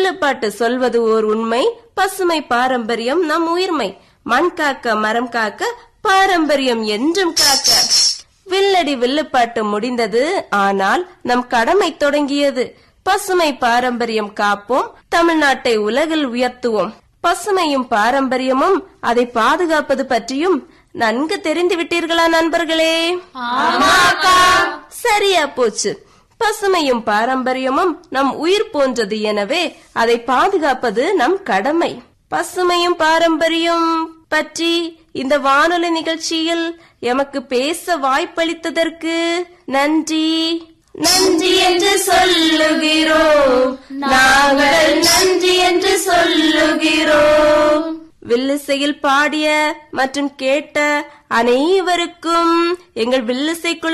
வில்லுப்பாட்டு சொல்வது ஓர் உண்மை பசுமை பாரம்பரியம் நம் உயிர்மை மண் காக்க மரம் காக்க பாரம்பரியம் என்றும் காக்க வில்லடி வில்லுப்பாட்டு முடிந்தது ஆனால் நம் கடமை தொடங்கியது பசுமை பாரம்பரியம் காப்போம் தமிழ்நாட்டை உலகில் உயர்த்துவோம் பசுமையும் பாரம்பரியமும் அதை பாதுகாப்பது பற்றியும் நன்கு தெரிந்து விட்டீர்களா நண்பர்களே சரியா போச்சு பசுமையும் பாரம்பரியமும் நம் உயிர் போன்றது எனவே அதை பாதுகாப்பது நம் கடமை பசுமையும் பாரம்பரியம் பற்றி இந்த வானொலி நிகழ்ச்சியில் எமக்கு பேச வாய்ப்பளித்ததற்கு நன்றி நன்றி என்று சொல்லுகிறோம் நாங்கள் நன்றி என்று சொல்லுகிறோம் வில்லிசையில் பாடிய மற்றும் கேட்ட அனைவருக்கும் எங்கள் வில்லிசை குழு